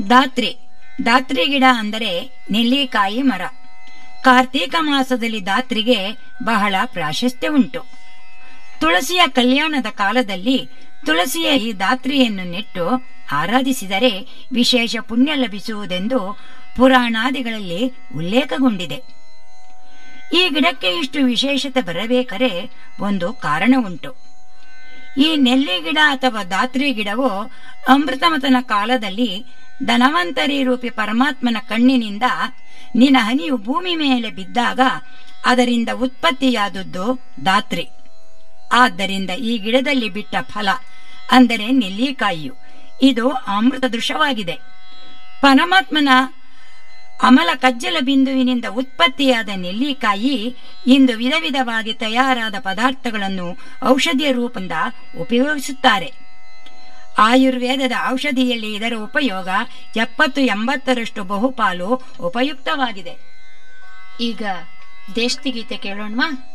ದಾತ್ರಿ ದಾತ್ರಿ ಗಿಡ ಅಂದರೆ ನೆಲ್ಲಿಕಾಯಿ ಮರ ಕಾರ್ತೀಕ ಮಾಸದಲ್ಲಿ ದಾತ್ರಿಗೆ ಬಹಳ ಪ್ರಾಶಸ್ತ್ಯ ಉಂಟು ತುಳಸಿಯ ಕಲ್ಯಾಣದ ಕಾಲದಲ್ಲಿ ತುಳಸಿಯ ಈ ದಾತ್ರಿಯನ್ನು ನೆಟ್ಟು ಆರಾಧಿಸಿದರೆ ವಿಶೇಷ ಪುಣ್ಯ ಲಭಿಸುವುದೆಂದು ಪುರಾಣಾದಿಗಳಲ್ಲಿ ಉಲ್ಲೇಖಗೊಂಡಿದೆ ಈ ಗಿಡಕ್ಕೆ ಇಷ್ಟು ವಿಶೇಷತೆ ಬರಬೇಕಾರೆ ಒಂದು ಕಾರಣ ಉಂಟು ಈ ನೆಲ್ಲಿ ಗಿಡ ಅಥವಾ ದಾತ್ರಿ ಗಿಡವು ಅಮೃತಮತನ ಕಾಲದಲ್ಲಿ ಧನವಂತರಿ ರೂಪಿ ಪರಮಾತ್ಮನ ಕಣ್ಣಿನಿಂದ ನಿನ್ನ ಹನಿಯು ಭೂಮಿ ಮೇಲೆ ಬಿದ್ದಾಗ ಅದರಿಂದ ಉತ್ಪತ್ತಿಯಾದದ್ದು ದಾತ್ರಿ ಆದ್ದರಿಂದ ಈ ಗಿಡದಲ್ಲಿ ಬಿಟ್ಟ ಫಲ ಅಂದರೆ ನೆಲ್ಲಿಕಾಯಿಯು ಇದು ಅಮೃತ ದೃಶ್ಯವಾಗಿದೆ ಪರಮಾತ್ಮನ ಅಮಲ ಕಜ್ಜಲ ಬಿಂದುವಿನಿಂದ ಉತ್ಪತ್ತಿಯಾದ ನೆಲ್ಲಿಕಾಯಿ ಇಂದು ವಿಧ ವಿಧವಾಗಿ ತಯಾರಾದ ಪದಾರ್ಥಗಳನ್ನು ಔಷಧಿಯ ರೂಪದಿಂದ ಉಪಯೋಗಿಸುತ್ತಾರೆ ಆಯುರ್ವೇದದ ಔಷಧಿಯಲ್ಲಿ ಇದರ ಉಪಯೋಗ ಎಪ್ಪತ್ತು ಎಂಬತ್ತರಷ್ಟು ಬಹುಪಾಲು ಉಪಯುಕ್ತವಾಗಿದೆ ಈಗ ದೇಶಗೀತೆ ಕೇಳೋಣವಾ